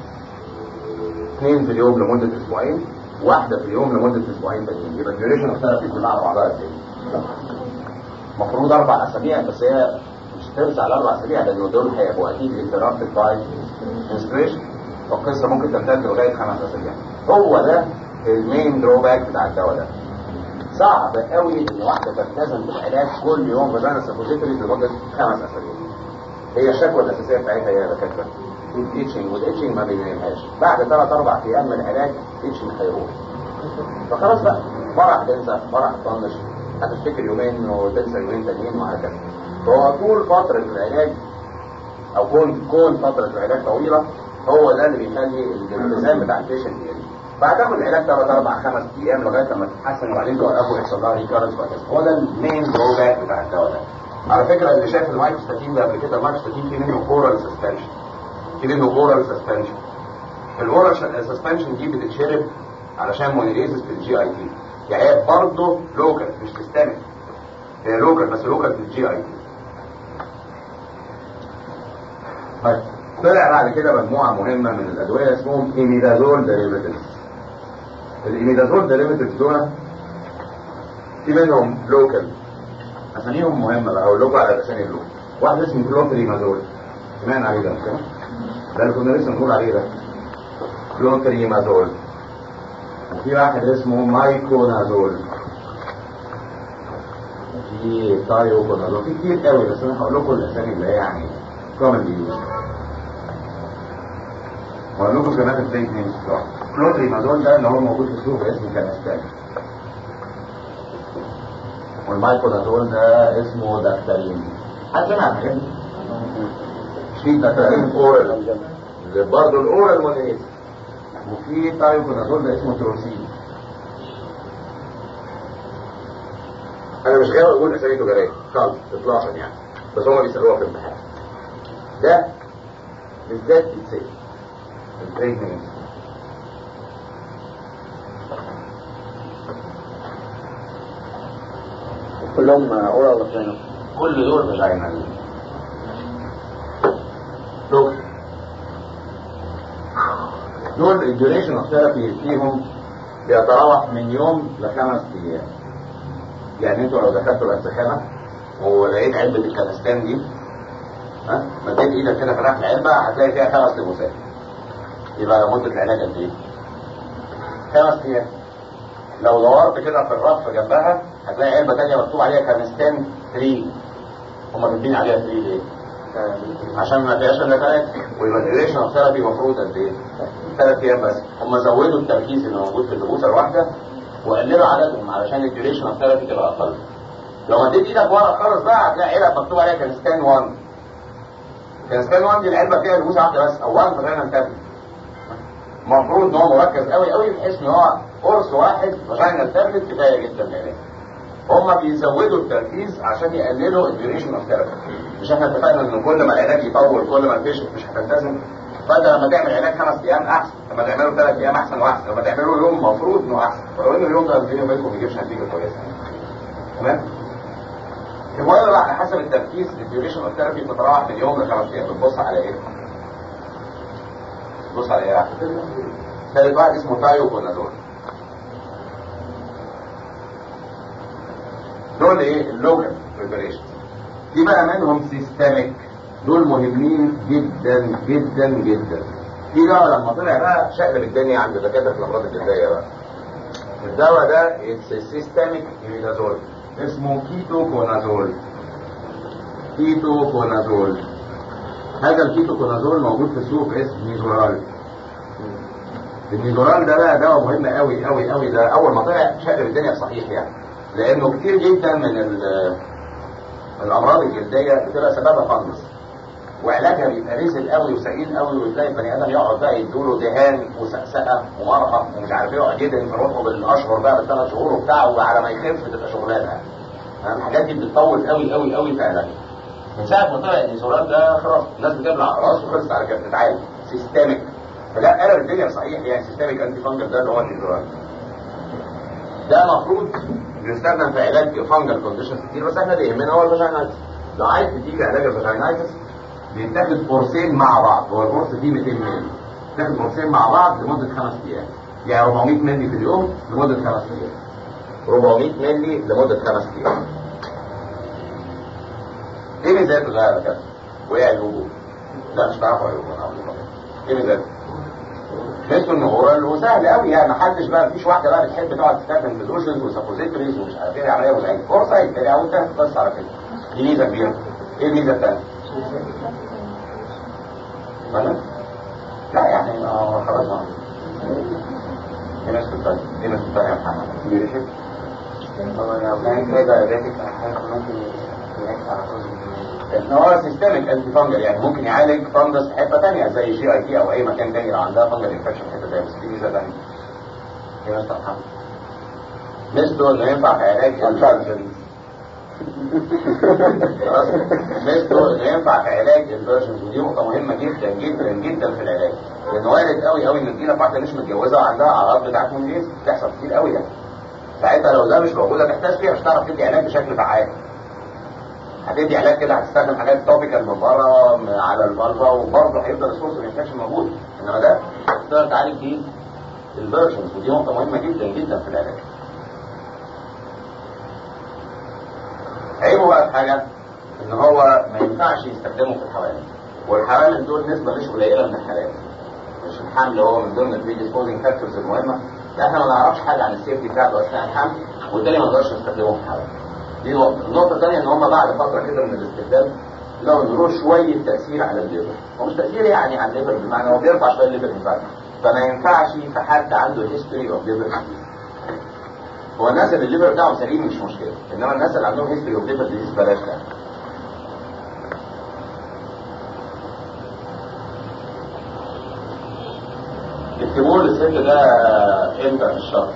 اثنين في اليوم لمدة اسبوعين واحدة في اليوم لمدة اسبوعين تانيين يبقى الديوريشن اوف ثيرابي كلها على بعضها قد ايه؟ المفروض اربع اسابيع بس هي مش هترسى على اربع اسابيع لان دول هيبقوا اكيد انترابتد باي انسبريشن والقصه ممكن تمتد لغايه خمس اسابيع هو ده المين دروباك بتاع الدواء ده صعب قوي ان واحده تلتزم بالعلاج كل يوم فاجانا سابوزيتوري لمده خمس اسابيع هي الشكوى الاساسيه بتاعتها يا دكاتره الاتشنج والاتشنج ما بينامهاش بعد ثلاث اربع ايام من العلاج الاتشنج هيروح فخلاص بقى فرح تنسى فرح تطنش هتفتكر يومين وتنسى يومين تانيين وهكذا فهو طول فترة العلاج او كون كون فترة العلاج طويلة هو ده اللي بيخلي الالتزام بتاع البيشنت يقل بعد تاخد العلاج ثلاث اربع خمس ايام لغايه لما تتحسن وبعدين توقفه ويحصل لها ريكارنس وهكذا هو ده المين دروباك بتاع الدواء ده على فكره اللي شاف المايكروستاتين ده قبل كده المايكروستاتين في منه اورال سسبنشن في منه اورال سسبنشن الاورال سسبنشن دي بتتشرب علشان مونيليزس في الجي اي تي يعني هي برضه لوكال مش سيستميك هي لوكال بس لوكال في الجي اي تي طيب طلع بعد كده مجموعه مهمه من الادويه اسمهم ايميدازول ديريفيتيفز الايميدازول ديريفيتيفز دول في منهم لوكال اساميهم مهمه بقى اقول لكم على اسامي اللوكال واحد اسمه كلوتريمازول سمعنا عليه ده مش كده؟ ده اللي كنا لسه بنقول عليه ده كلوتريمازول وفي واحد اسمه مايكونازول في تايوكونازول في كتير قوي بس انا هقول لكم الاسامي اللي هي يعني كومن يوز وهقول لكم كمان التريد نيمز بتوعه كلوتريمازول ده اللي هو موجود في السوق باسم كانستان والمايكونازول ده اسمه داكتارين حد سمع الحاجات دي؟ في داكتارين اورال برضه الاورال مونيز وفي تايوكونازول ده اسمه تروسين انا مش غاوي اقول اسامي تجاريه خالص اطلاقا يعني بس هما بيسالوها في الامتحان ده بالذات بيتسال التريد نيمز كلهم اورال ولا فاجينال كل دول فاجينال دول دول الديوريشن اوف ثيرابي فيهم بيتراوح من يوم لخمس ايام يعني انتوا لو دخلتوا الانسخانه ولقيت علبه الكنستان دي ها مديت ايدك كده فتحت العلبه هتلاقي فيها خمس لبوسات يبقى مده العلاج قد ايه؟ خمس ايام لو دورت كده في الرف جنبها هتلاقي علبه ثانيه مكتوب عليها كنستان 3 هم كاتبين عليها 3 ليه؟ عشان ما فيهاش الا ثلاث ويبقى الديوريشن اوف ثيرابي المفروض قد ايه؟ ثلاث ايام بس هم زودوا التركيز اللي موجود في النبوسه الواحده وقللوا عددهم علشان الديوريشن اوف ثيرابي تبقى اقل لو مديت ايدك ورا خالص بقى هتلاقي علب مكتوب عليها كانستان 1 كانستان 1 دي العلبه فيها نبوسه واحده بس او 1 فاجينال تابلت المفروض ان هو مركز قوي قوي بحيث ان هو قرص واحد فاجينال تابلت كفايه جدا للعلاج هما بيزودوا التركيز عشان يقللوا الديوريشن اوف ثيرابي مش احنا اتفقنا ان كل ما العلاج يطول كل ما البيشنت مش هتلتزم فانت لما تعمل علاج خمس ايام احسن لما تعمله ثلاث ايام احسن واحسن لما تعمله يوم المفروض انه احسن ولو انه اليوم ده بيني وبينكم ما يجيبش نتيجه كويسه تمام المهم بقى على حسب التركيز الديوريشن اوف ثيرابي بتتراوح من يوم لخمس ايام بتبص على ايه؟ بتبص على ايه يا احمد؟ ثالث واحد اسمه تايوكونازول دول ايه اللوكال بريبريشن في بقى منهم سيستميك دول مهمين جدا جدا جدا في دواء لما طلع بقى شقلب الدنيا عند دكاتره الامراض الجلديه بقى الدواء ده سيستميك ايميدازول اسمه كيتوكونازول كيتوكونازول هذا الكيتوكونازول موجود في السوق اسم ميزورال الميزورال ده بقى دواء مهم قوي قوي قوي ده اول ما طلع شقلب الدنيا صحيح يعني لانه كتير جدا من الامراض الجلديه بتبقى سببها فانجس وعلاجها بيبقى رزل قوي وسئيل قوي وتلاقي البني ادم يقعد بقى يدوله دهان وسقسقه ومرهم ومش عارف ايه يقعد يدهن في روحه بالاشهر بقى بالثلاث شهور وبتاع وعلى ما يخف تبقى شغلانه الحاجات دي بتطول قوي قوي قوي في علاجها من ساعه ما طلع الانسولان ده خلاص الناس بتبلع راس وخلص على كده بتتعالج سيستميك فلا قلب الدنيا صحيح يعني سيستميك انتي فانجل ده اللي هو الانسولان ده المفروض بيستخدم في علاج فانجل كونديشنز كتير بس احنا اللي يهمنا هو الفاجينايتس لو عايز تديك علاج الفاجينايتس بيتاخد قرصين مع بعض هو القرص فيه 200 مللي تاخد قرصين مع بعض لمده خمس ايام يعني 400 مللي في اليوم لمده خمس ايام 400 مللي لمده خمس ايام ايه ميزاته ده يا دكاتره؟ وايه عيوبه؟ لا مش بعرف عيوبه انا عاوز ايه ميزاته؟ ميزته ان هو هو سهل قوي يعني محدش بقى مفيش واحده بقى بتحب تقعد تستخدم فيزوشنز وسابوزيتوريز ومش عارف ايه عمليه مزعجه فرصه يتبع وانت بس على كده دي ميزه كبيره ايه الميزه الثانيه؟ فاهم؟ لا يعني ما خلاص ما ايه ميزته الثانيه؟ ايه ميزته الثانيه يا محمد؟ بيرشد هو لو كان كده ريتك أحيانا ممكن يعيش على طول ان هو سيستميك انتي فانجل يعني ممكن يعالج فانجس في حته ثانيه زي جي اي تي او اي مكان ثاني لو عندها فانجل انفكشن في حته ثانيه بس دي ميزه ثانيه ايه مستر محمد ميزته انه ينفع في علاج الفانجل خلاص ميزته انه ينفع في علاج الفيرجنز ودي نقطه مهمه جدا جدا جدا في العلاج لان وارد قوي قوي ان تجيلك واحده مش متجوزه وعندها اعراض بتاعت منجز بتحصل كتير قوي يعني ساعتها لو ده مش موجوده تحتاج فيها مش هتعرف تدي علاج بشكل فعال هتدي علاج كده هتستخدم حاجات توبيكال من بره من على الفالفا وبرضه هيفضل السورس الانفكشن موجود انما ده تقدر تعالج بيه الفيرجنز ودي نقطه مهمه جدا جدا في العلاج عيبه بقى في حاجه ان هو ما ينفعش يستخدمه في الحوامل والحوامل دول نسبه مش قليله من الحالات مش الحمل هو من ضمن البري ديسبوزنج فاكتورز المهمه احنا ما نعرفش حاجه عن السيفتي بتاعته اثناء الحمل وبالتالي ما نقدرش نستخدمه في الحوامل دي نقطة النقطة الثانية ان هم بعد فترة كده من الاستخدام لو له شوية تأثير على الليفر هو مش تأثير يعني على الليفر بمعنى هو بيرفع شوية الليفر انفاكت فما ينفعش في حد عنده هيستوري اوف ليفر ديزيز هو الناس اللي الليفر بتاعهم سليم مش مشكلة انما الناس اللي عندهم هيستوري اوف ليفر ديزيز بلاش ده اكتبوا لي الست ده امتى في الشهر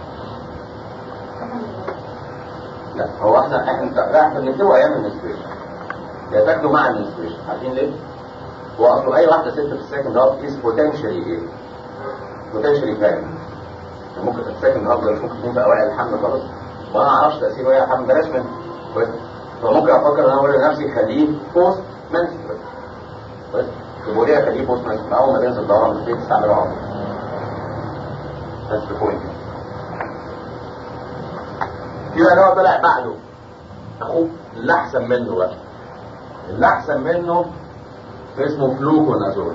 لا هو احنا احنا لا احنا بنكتبه ايام المنستريشن يا تاخده مع المنستريشن عارفين ليه؟ هو اصله اي واحده ست في السكند هاف از بوتنشالي ايه؟ بوتنشالي فاهم ممكن في السكند هاف ده مش ممكن يكون في اوائل الحمل خالص وانا ما اعرفش تاثيره ايه على الحمل بلاش منه كويس فممكن افكر ان انا اقول لنفسي خليه بوست منستريشن كويس يبقوا ليه خليه بوست منستريشن اول ما تنزل دورة من البيت تستعمله عمر بس بوينت في بقى هو طلع بعده اخوه اللي احسن منه بقى اللي احسن منه اسمه فلوكونازول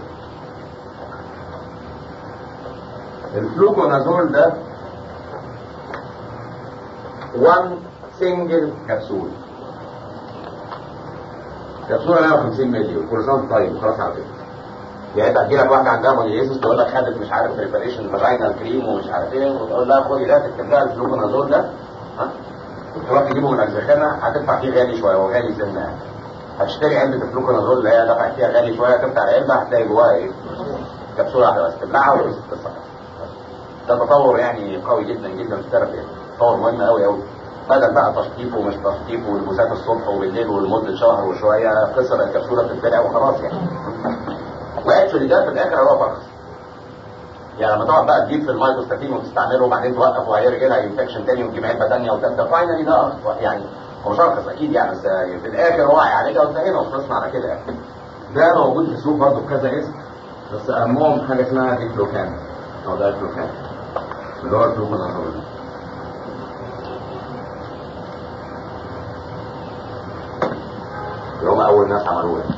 الفلوكونازول ده 1 سنجل كبسول كبسوله 150 مللي وكل سنه طيب خلاص على كده يعني انت هتجي لك واحده عندها مونيليزس تقول لك خدت مش عارف بريباريشن فاجينال كريم ومش عارف ايه وتقول لها خدي ده تكتب لها الفلوكونازول ده ها تروح تجيبه من الزخانه هتدفع فيه غالي شويه هو غالي سنه يعني هتشتري علبه الفلوكونازول اللي هي دفعت فيها غالي شويه تفتح العلبه هتلاقي جواها ايه؟ كبسوله واحده بس تبلعها وتقص القصه ده تطور يعني قوي جدا جدا في الثيرابي تطور مهم قوي قوي بدل بقى تشطيب ومش تشطيب والبوسات الصبح وبالليل ولمده شهر وشويه قصر الكبسوله بتتبلع وخلاص يعني واكشولي ده في الاخر هو فرخ يعني لما تقعد بقى تجيب في المايكروستاتين وتستعمله وبعدين توقف وهيرجع لها انفكشن تاني وتجيب علبه ثانيه وثالثه فاينلي ده أرخص. يعني هو مش ارخص اكيد يعني بس في الاخر هو هيعالجها وانتهينا وخلصنا على كده يعني ده موجود في السوق برضه بكذا اسم بس اهمهم حاجه اسمها ديكلوكان او ده ديكلوكان اللي هو الفلوكونازول اللي هم اول ناس عملوه يعني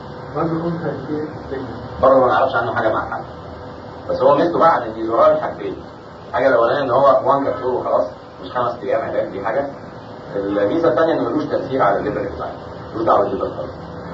برضه ما نعرفش عنه حاجه مع حد بس هو ميزته بقى عن ان زرار الحاجتين الحاجه الاولانيه ان هو وان كبسول وخلاص مش خمس ايام علاج دي حاجه الميزه الثانيه انه ملوش تاثير على الليفر بتاعنا ملوش دعوه بالليفر خالص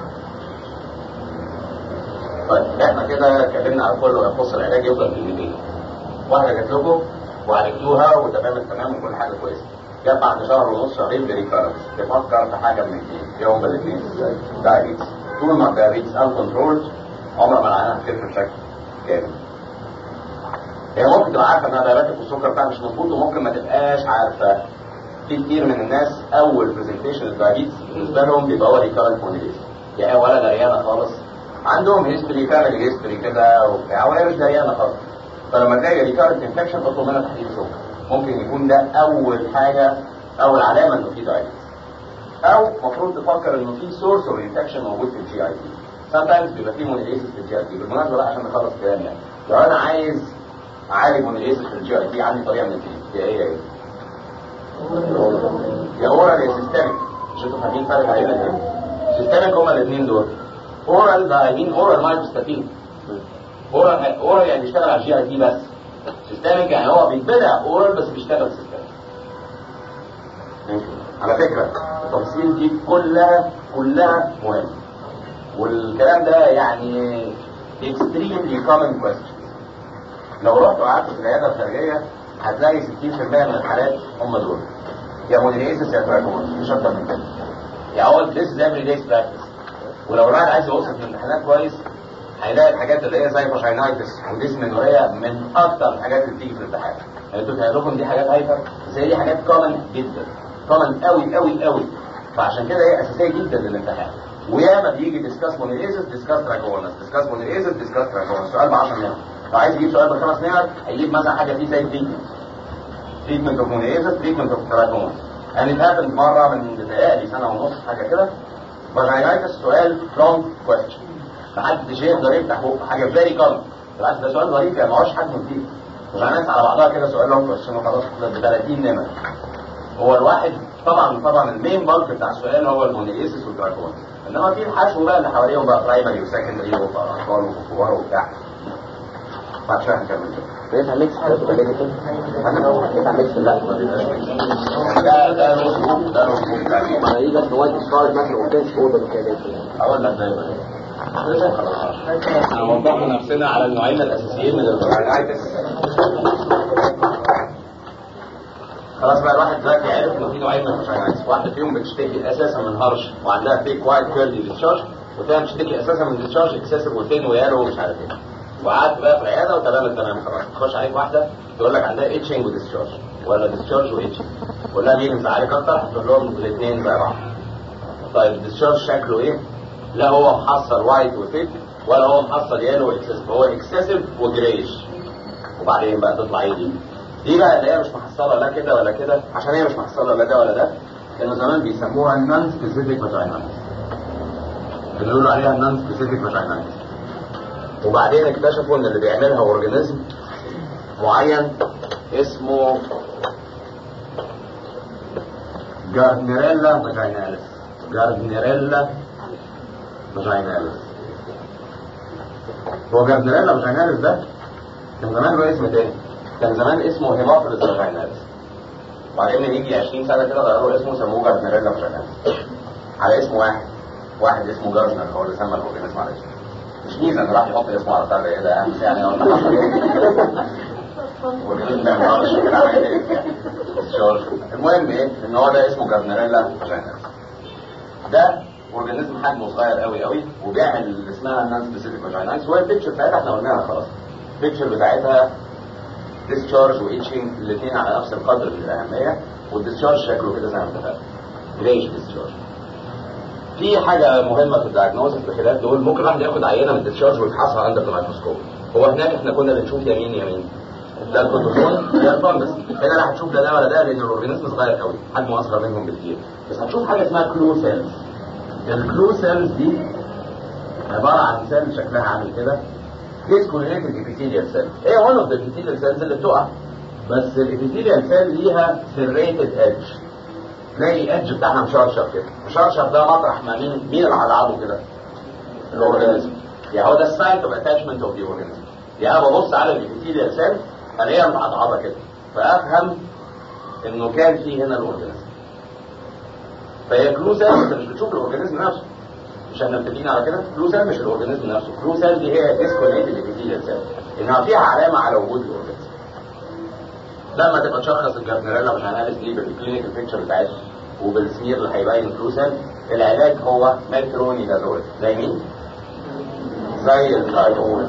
طيب احنا كده اتكلمنا على كل ما يخص العلاج يفضل كلمتين واحده جات لكم وعالجتوها وتمام التمام وكل حاجه كويسه جت بعد شهر ونص شهرين بريكارنس تفكر في حاجه من الاثنين يوم بالاثنين دايبيتس طول ما الدايبيتس ان كنترول عمر ما العينه هتخف بشكل كامل هي ممكن تبقى عارفه انها دايبيتك والسكر بتاعها مش مظبوط وممكن ما تبقاش عارفه في كتير من الناس اول برزنتيشن الدايبيتس بالنسبه لهم بيبقى هو ريكارنت مونيليز يعني ولا دريانه خالص عندهم هيستوري فاميلي هيستوري كده وبتاع وهي مش دريانه خالص فلما تلاقي ريكارنت انفكشن تطلب منها تحليل سكر ممكن يكون ده اول حاجه اول علامه انه في دايبيتس او المفروض تفكر انه في سورس اوف انفكشن موجود في الجي اي تي sometimes بيبقى في مونيليسيس في الجي اي تي بالمناسبه بقى عشان نخلص الكلام يعني لو انا عايز اعالج مونيليسيس في الجي اي تي عندي طريقه من الاثنين هي ايه ايه يا اورال يا سيستميك مش انتوا فاهمين فرق بين الاثنين سيستميك هما الاثنين دول اورال ده اي مين اورال مايكروستاتين اورال اورال يعني بيشتغل على الجي اي تي بس سيستميك يعني هو بيتبلع اورال بس بيشتغل سيستميك على فكرة التفاصيل دي كلها كلها مهمة والكلام ده يعني extremely common question لو رحت وقعدت في العيادة الخارجية هتلاقي 60% من الحالات هم دول يا مونيليسيس يا تراكومون مش اكتر من كده يعني هو this is every day's practice ولو الواحد عايز يوصل في الامتحانات كويس هيلاقي الحاجات اللي هي زي فاجينايتس وديسمنوريا من اكتر الحاجات اللي بتيجي في الامتحان يعني انتوا تهيأ لكم دي حاجات هايفر بس هي دي حاجات كومن جدا كومن قوي قوي قوي فعشان كده هي اساسيه جدا للامتحان وياما بيجي ديسكاس مونيليزس ديسكاس تراكونس ديسكاس مونيليزس ديسكاس تراكونس سؤال ب 10 نقط لو عايز يجيب سؤال بخمس نقط هيجيب مثلا حاجه فيه زي تريتمنت تريتمنت اوف مونيليزس تريتمنت اوف تراكونس يعني اتقابل مره من بتهيألي سنه ونص حاجه كده فاجينايتس سؤال لونج كويستشن محدش يقدر يفتح بقه حاجه فيري كومن بالعكس ده سؤال ظريف يعني ما هوش حجمه كبير فاجينايتس على بعضها كده سؤال لونج كويستشن وخلاص ب 30 نمر هو الواحد طبعا طبعا المين بالك بتاع السؤال هو المونيليسيس والتراكون انما في الحشو بقى اللي حواليهم بقى برايمري وسكندري واطفال وكبار وبتاع بعد شويه هنكمل كده ينفع ميكس حاجات ولا نيجاتيف؟ ينفع ميكس لا ده ده الاسلوب ده الاسلوب بتاع اليوم. ما يجي في وايت ستار مثلا وكان اوضه كده اقول لك دايما احنا وضحنا نفسنا على النوعين الاساسيين من الفراينايتس خلاص بقى الواحد دلوقتي عرف ان في نوعين من الفراينايتس واحده فيهم بتشتكي اساسا من هرش وعندها فيك وايت كيرلي ديسشارج والثانيه بتشتكي اساسا من ديسشارج اكسسيف وتين ويالو ومش عارف ايه وقعدت بقى في العياده وتمام التمام خلاص تخش عليك واحده تقول لك عندها اتشنج وديسشارج ولا ديسشارج واتشنج تقول لها مين مزعلك اكتر هتقول لهم الاثنين زي بعض طيب الديسشارج شكله ايه؟ لا هو محصل وايت وثيك ولا هو محصل يالو اكسسيف هو اكسسيف وجريش وبعدين بقى تطلع ايه دي؟ دي بقى اللي هي مش محصله لا كده ولا كده عشان هي مش محصله لا ده ولا ده كانوا زمان بيسموها نون سبيسيفيك فاجينايتس كانوا يقولوا عليها نون سبيسيفيك فاجينايتس وبعدين اكتشفوا ان اللي بيعملها اورجانيزم معين اسمه جاردنيريلا فاجيناليس جاردنيريلا فاجيناليس هو جاردنيريلا فاجيناليس ده كان زمان له اسم تاني كان زمان اسمه هيموفيلس فاجيناليس وبعدين من يجي 20 سنه كده غيروا اسمه سموه جاردنيريلا فاجيناليس على اسم واحد واحد اسمه جاردنر هو اللي سمى الاورجانيزم على اسمه مش ميزه ان راح يحط اسمه على بتاع ايه ده امس يعني ولا حصل والجنين ده معرفش كده عمل ايه الشغل. المهم ايه ان هو ده اسمه جاردنريلا فاجيناليس ده اورجانيزم حجمه صغير قوي قوي وبيعمل اللي اسمها نون سبيسيفيك فاجينايتس وهي البيكتشر بتاعتها احنا قلناها خلاص البيكتشر بتاعتها ديسشارج وايتشنج الاثنين على نفس القدر من الاهميه والديسشارج شكله كده زي ما اتفقنا جريش ديسشارج في حاجه مهمه في الدايجنوستس بخلاف دول ممكن واحد ياخد عينه من الديسشارج ويفحصها عند الميكروسكوب هو هناك احنا كنا بنشوف يمين يمين ده البروتوزون ده الفانجس هنا لا هتشوف لا ده ولا ده لان الاورجانيزم صغير قوي حجمه اصغر منهم بكتير بس هتشوف حاجه اسمها كلو سيلز الكلو سيلز دي عباره عن سيل شكلها عامل كده ديسكونيتد ابيثيليال سيل هي ون اوف ذا ابيثيليال سيلز اللي بتقع بس الابيثيليال سيل ليها سيريتد ايدج تلاقي الايدج بتاعها مشرشر كده مشرشر ده مطرح ما مين مين اللي على عضله كده الاورجانيزم يعني هو ده السايت اوف اتاتشمنت اوف ذا اورجانيزم يعني انا ببص على الابيثيليال سيل الاقيها متعضعضه كده فافهم انه كان في هنا الاورجانيزم فهي كلو سيل انت مش بتشوف الاورجانيزم نفسه مش احنا متفقين على كده كلو سيل مش الاورجانيزم نفسه كلو سيل دي هي ديسكونيتد ابيثيليال سيل انها فيها علامه على وجود الاورجانيزم لما تبقى تشخص الجابنريلا مش هناليس دي بالكلينيكال بيكتشر بتاعتها وبالسمير اللي هيبين كلو سيل العلاج هو مترونيدازول زي مين؟ زي التايفود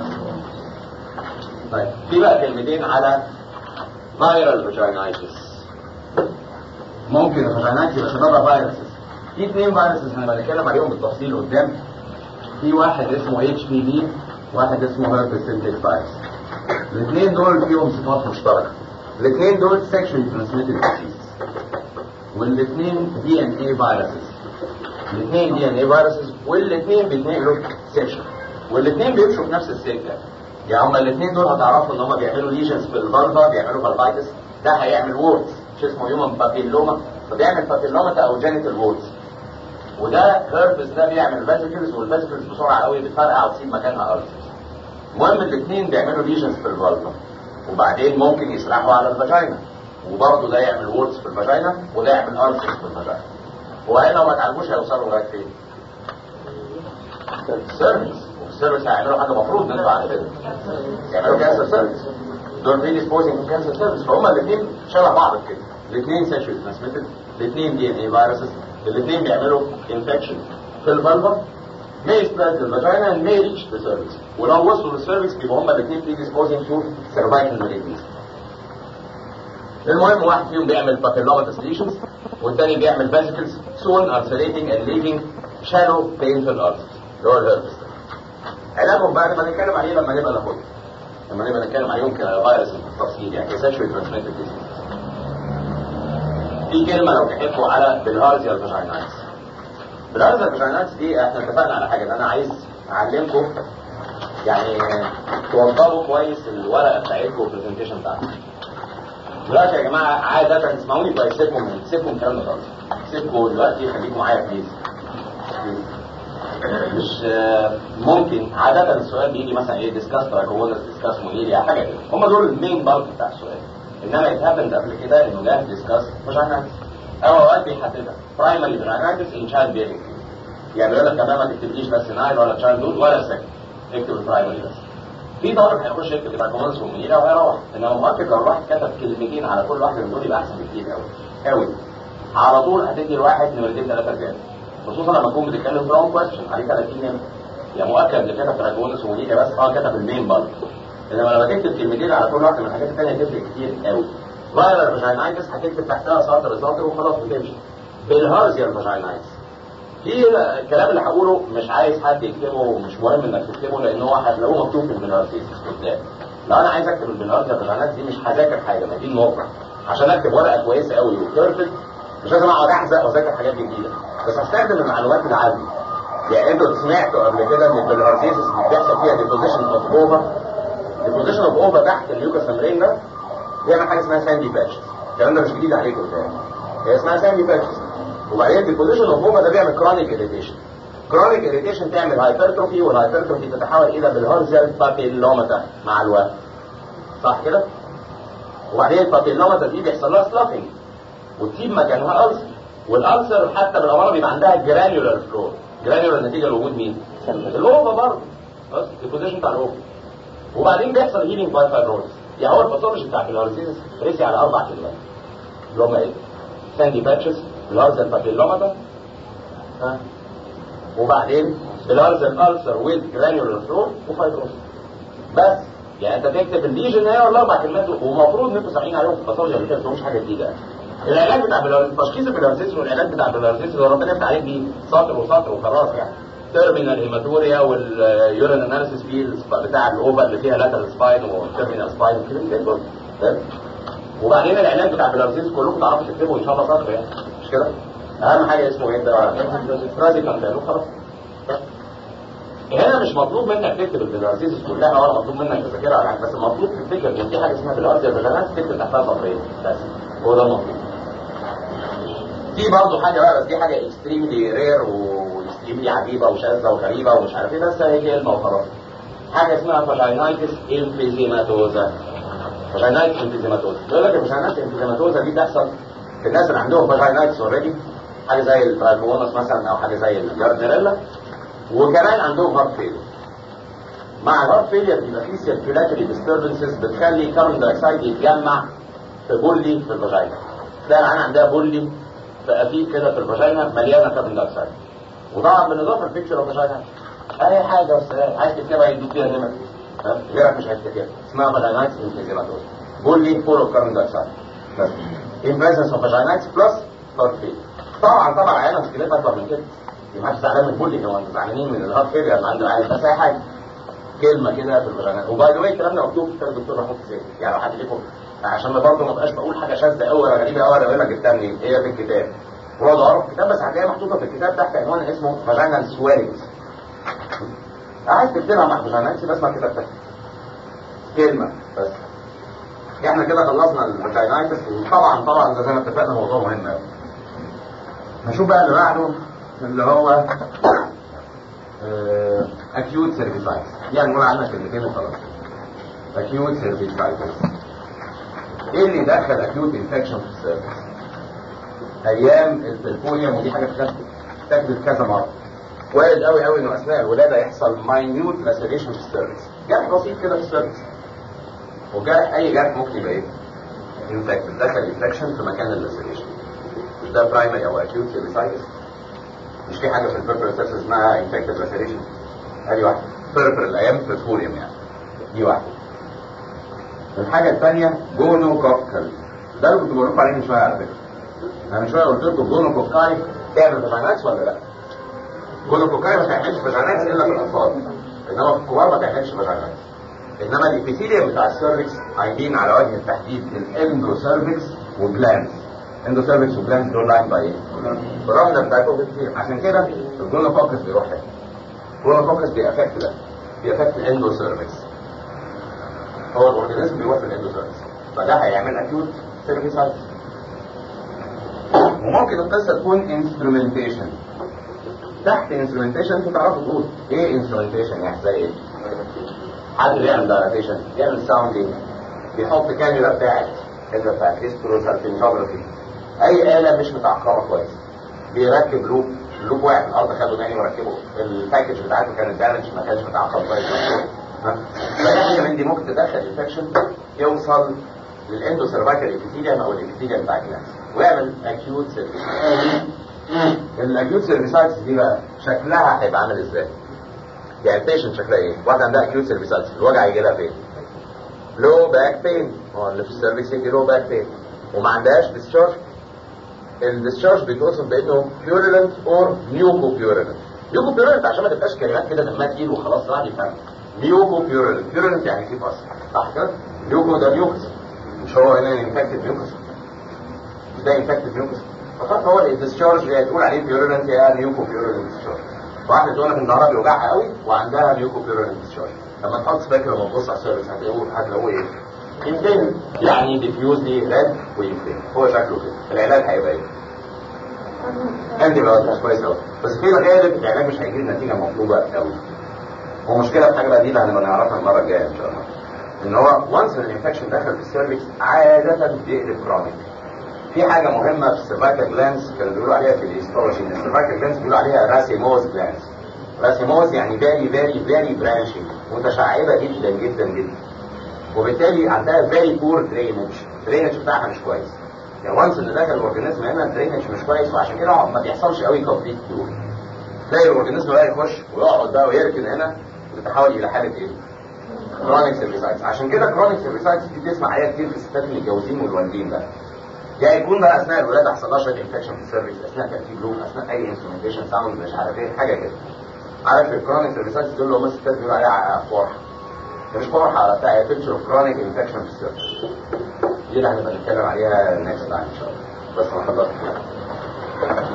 طيب في بقى كلمتين على فايرال فاجينايتس ممكن الفاجينايتس يبقى سببها فيروسز في اثنين فيروسز احنا بنتكلم عليهم بالتفصيل قدام في واحد اسمه اتش بي في واحد اسمه هيربس سيمبليك فايروس الاثنين دول فيهم صفات مشتركه الاثنين دول سيكشوال ترانسميتد ديزيز والاثنين دي ان اي فيروسز الاثنين دي ان اي فيروسز والاثنين بيتنقلوا سيكشن والاثنين بيمشوا في نفس السكه يعني هما الاثنين دول هتعرفوا ان هما بيعملوا ليجنز في الفالفا بيعملوا فالفايتس ده هيعمل وورز مش اسمه هيومن بابيلوما فبيعمل بابيلوما او جينيتال وورز وده هيربس ده بيعمل فاسيكلز والفاسيكلز بسرعه قوي بتفرقع وتسيب مكانها ارض المهم الاثنين بيعملوا ليجنز في الفالفا وبعدين ممكن يسرحوا على الفاجينا وبرضه ده يعمل وورز في الفاجينا وده يعمل ارسس في الفاجينا وهنا لو ما تعالجوش هيوصلوا لغايه فين؟ سيرفيس السيرفيس هيعملوا حاجه المفروض ان انتوا عارفينها يعملوا كانسر سيرفيس دول بريديسبوزنج كانسر سيرفيس فهم الاثنين شبه بعض كده الاثنين سيكشوال ترانسميتد الاثنين دي ان اي فيروسز الاثنين بيعملوا انفكشن في الفالفا may spread to the vagina and may reach the cervix ولو وصلوا للسيرفكس بيبقوا هما الاثنين predisposing to cervical malignancy المهم واحد فيهم بيعمل papillomatous lesions والتاني بيعمل vesicles soon ulcerating and leaving shallow painful arteries اللي هو الهربس علاجهم بعد ما نتكلم عليه لما نبقى ناخده لما نبقى نتكلم عليهم كفيروس بالتفصيل يعني كسيشوال ترانسميتد ديزيز في كلمة لو تحبوا على بالهارزيال فاجينايتس بالهارزيال فاجينايتس دي احنا اتفقنا على حاجة ان انا عايز اعلمكم يعني توضبوا كويس الورقة بتاعتكم والبرزنتيشن بتاعتكم دلوقتي يا جماعة عادة اسمعوني كويس سيبكم من سيبكم الكلام ده خالص سيبكم دلوقتي خليكم معايا بليز مش ممكن عادة السؤال بيجي مثلا ايه ديسكاس تراكوونس ديسكاس مونيريا حاجة كده هم دول المين بالك بتاع السؤال انما اتهبند قبل كده انه جه ديسكاس فاجينايتس او اوقات بيحددها برايمري فاجينايتس ان تشايلد بيرنج يعني يقول لك كمان ما تكتبليش بس نايل ولا تشايلد هود ولا سكن اكتب البرايمري بس في طالب هيخش يكتب تراكوونس ومونيريا وهيروح انما مؤكد لو الواحد كتب كلمتين على كل واحده من دول يبقى احسن بكتير قوي قوي على طول هتدي الواحد نمرتين ثلاثه زياده خصوصا لما تكون بتتكلم في رونج كويستشن عليه 30 نمره يا مؤكد اللي كتب تراجونس ومونيكا بس اه كتب المين بالك انما لما تكتب كلمتين على كل واحده من الحاجات الثانيه تفرق كتير قوي فايرال فاجينايتس هتكتب تحتها سطر سطر وخلاص بتمشي بالهارزيال فاجينايتس في الكلام اللي هقوله مش عايز حد يكتبه ومش مهم انك تكتبه لان هو هتلاقوه مكتوب في البلهارزيس قدام لو انا عايز اكتب البلهارزيال فاجينايتس دي مش هذاكر حاجه ما دي النقطه عشان اكتب ورقه كويسه قوي وبيرفكت مش لازم اقعد احزق واذاكر حاجات جديده بس هستخدم المعلومات اللي عندي يعني انتوا سمعتوا قبل كده ان البلهارزيسس بيحصل فيها ديبوزيشن اوف اوفر ديبوزيشن اوف اوفر تحت اليوكاس ممبرين ده بيعمل حاجه اسمها ساندي باتشز الكلام ده مش جديد عليكم تاني هي اسمها ساندي باتشز وبعدين ديبوزيشن اوف اوفر ده بيعمل كرونيك اريتيشن كرونيك اريتيشن تعمل هايبرتروفي والهايبرتروفي تتحول الى بالهارزيال بابيلوماتا مع الوقت صح كده وبعدين البابيلوماتا دي بيحصل لها سلافنج وتسيب مكانها ألسر والألسر حتى بالأمارة بيبقى عندها جرانيولار فلور جرانيولار نتيجة لوجود مين؟ الأوفا برضه بس البوزيشن بتاع الأوفا وبعدين بيحصل هيلينج باي فايبروز يعني هو الباثولوجي بتاع الهارزيزس رسي على أربع كلمات اللي هم إيه؟ ساندي باتشز الهارزل بابيلوماتا ها وبعدين الهارزل ألسر ويز جرانيولار فلور وفايبروز بس يعني انت تكتب الليجن هي ولا اربع كلمات ومفروض ان انتوا سامعين عليهم في الباثولوجي اللي كده مش حاجه جديده يعني العلاج بتاع بلار- تشخيص البلارزيز والعلاج بتاع البلارزيز اللي ربنا يفتح عليك دي سطر وسطر وخلاص يعني تيرمينال هيماتوريا واليورين اناليسيس في السب- بتاع الاوفر اللي فيها لاترال سباين وتيرمينال سباين وكده زي الفل فاهم؟ وبعدين العلاج بتاع بلارزيز كلكم تعرفوا تكتبوا ان شاء الله سطر يعني مش كده؟ اهم حاجه اسمه ايه ده؟ راديكال خلاص هنا مش مطلوب منك تكتب البلارزيز كلها ولا مطلوب منك تذاكرها ولا حاجه بس المطلوب تفتكر ان في حاجه اسمها بلارزيز البلانات تكتب تحتها سطرين بس هو ده المطلوب في برضه حاجه بقى بس دي حاجه اكستريملي رير واكستريملي عجيبه وشاذه وغريبه ومش عارف ايه بس هي كلمه وخلاص حاجه اسمها فاجينايتس انفيزيماتوزا فاجينايتس انفيزيماتوزا يقول لك الفاجينايتس انفيزيماتوزا دي تحصل في الناس اللي عندهم فاجينايتس اوريدي حاجه زي الترايكومونس مثلا او حاجه زي الجاردنيريلا وكمان عندهم هارت فيلير مع الهارت فيلير بيبقى فيه سيركيولاتوري ديستربنسز بتخلي كاربون دايوكسيد يتجمع في بولي في الفاجينا تلاقي العين عندها بولي بقى فيه كده في الفاجينا مليانه كاربون دايوكسيد وطبعا بالاضافه البيكتشر اوف فاجينا اي حاجه بس عايز تكتبها يديك فيها نمر تمام؟ غيرك مش هيفتكرها اسمها فاجينايتس انفيزيماتوز بولي فول اوف كاربون دايوكسيد بس in presence of vaginitis plus heart failure طبعا طبعا عيانه مشكلتها اكبر من كده ما حدش زعلان من البولي هو انتوا زعلانين من الهارت فيلير اللي عند العيان بس اي حاجه كلمه كده في الفاجينا وباي ذا واي الكلام ده مكتوب في كتاب الدكتور محمود حسين يعني لو حد ليكم عشان برضه ما بقاش بقول حاجه شاذه قوي ولا غريبه قوي ولا اقول لك جبتها منين هي في الكتاب ورا ظهره في الكتاب بس هتلاقيها محطوطه في الكتاب تحت عنوان اسمه فاجينال سويلنجز عايز تكتبها مع فاجينال بس ما كتبتها كلمه بس احنا كده خلصنا الفاجينايتس وطبعا طبعا زي ما اتفقنا موضوع مهم قوي هنشوف بقى اللي بعده اللي هو اكيوت سيرفيسايتس يعني نقول عنها كلمتين وخلاص اكيوت سيرفيسايتس ايه اللي دخل اكيوت انفكشن في السيرفيس ايام البلبونيوم ودي حاجه اتاكدت كذا مره وارد قوي قوي انه اثناء الولاده يحصل ماينيوت لاسيريشن في السيرفيس جرح بسيط كده في السيرفيس وجرح اي جرح ممكن يبقى ايه انفكشن دخل انفكشن في مكان اللاسيريشن مش ده برايمري او اكيوت سيرفيسايتس مش في حاجه في البيربر سيرفيس اسمها انفكتد لاسيريشن ادي واحده بيربر الايام بيرفوريوم يعني دي واحده الحاجه الثانيه جونو كوكل ده اللي كنت بقول لكم عليه من شويه على فكره انا من شويه قلت لكم جونو كوكاي تعمل فاجينايتس ولا لا جونو كوكاي ما تعملش فاجينايتس الا في الاطفال انما في الكبار ما تعملش فاجينايتس انما الابيثيليوم بتاع السيرفكس عايبين على وجه التحديد الاندو سيرفكس وجلاند اندو سيرفكس وجلاند دول لاين باي ايه؟ برغم بتاعتهم كتير عشان كده الجونوكوكس بيروح هنا الجونوكوكس بيأفكت ده بيأفكت الاندو سيرفكس هو الاورجانيزم بيروح في الاندو سيرفكس فده هيعمل اكيوت سيرفيسايتس وممكن القصه تكون انسترومنتيشن تحت انسترومنتيشن انتوا تعرفوا تقول ايه انسترومنتيشن يعني زي ايه؟ حد بيعمل دايلاتيشن بيعمل ساوندينج بيحط كاميرا بتاعت كده بتاعت هيستروسالفينجوجرافي اي آلة مش متعقمة كويس بيركب لوب اللوب واقع في الارض خده تاني وركبه الباكج بتاعته كانت دامج ما كانش متعقم كويس ها؟ فاي حاجه من دي ممكن تدخل انفكشن يوصل للاندو سيرفايكال ابيثيليوم او الابيثيليوم بتاع الجلاس ويعمل اكيوت سيرفيسايتس الاكيوت سيرفيسايتس دي بقى شكلها هيبقى عامل ازاي؟ يعني البيشنت شكلها ايه؟ واحده عندها اكيوت سيرفيسايتس الوجع يجي لها فين؟ لو باك بين هو اللي في السيرفيس يجي لو باك بين وما عندهاش ديسشارج الديسشارج بيتوصف بانه بيورولنت اور ميوكو بيورولنت ميوكو بيورولنت عشان ما تبقاش كلمات كده دمها تقيل وخلاص راح يفهم ميوكو بيورولنت بيورولنت يعني في فصل صح كده؟ ميوكو ده ميوكس مش هو هنا انفكتد ميوكس مش ده انفكتد ميوكس فقط هو الديسشارج يا تقول عليه بيورولنت يا ميوكو بيورولنت ديسشارج واحده تقول لك ان ظهرها بيوجعها قوي وعندها ميوكو بيورولنت ديسشارج لما تحط سبيكر وتبص على السيرفيس هتلاقوه هتلاقوه ايه؟ يمكن يعني ديفيوزلي ريد ويمكن هو شكله كده العلاج هيبقى ايه؟ انتي بايوتكس كويس قوي بس في الغالب العلاج مش هيجيب نتيجه مطلوبه قوي هو مشكله في حاجه بقى دي اللي هنبقى نعرفها المره الجايه ان شاء الله ان هو وانس الانفكشن دخل في السيرفكس عاده بيقلب كرونيك في حاجه مهمه في السيرفايكال جلانس كانوا بيقولوا عليها في الهيستولوجي ان السيرفايكال جلانس بيقولوا عليها راسيموز جلانس راسيموز يعني فيري فيري فيري برانشنج متشعبه جدا جدا جدا وبالتالي عندها فيري بور درينج الدرينج بتاعها مش كويس يعني وانس ان دخل الاورجانيزم هنا الدرينج مش كويس وعشان كده ما بيحصلش قوي كومبليت كيور تلاقي الاورجانيزم بقى يخش ويقعد بقى ويركن هنا وتتحول الى حاله ايه؟ كرونيك سيرفيسايتس عشان كده كرونيك سيرفيسايتس دي بتسمع عليها كتير في الستات اللي متجوزين والوالدين بقى يا يكون بقى اثناء الولاده حصل لها شويه انفكشن في السيرفكس اثناء تركيب لوب اثناء اي انسترومنتيشن ساوند مش عارف ايه حاجه كده عارف الكرونيك سيرفيسات دول اللي هم الستات بيقولوا عليها قرحه ده مش قرحه بتاع هي بيكتشر اوف كرونيك انفكشن في السيرفكس دي اللي هنبقى نتكلم عليها نكست تايم ان شاء الله بس ما خلصت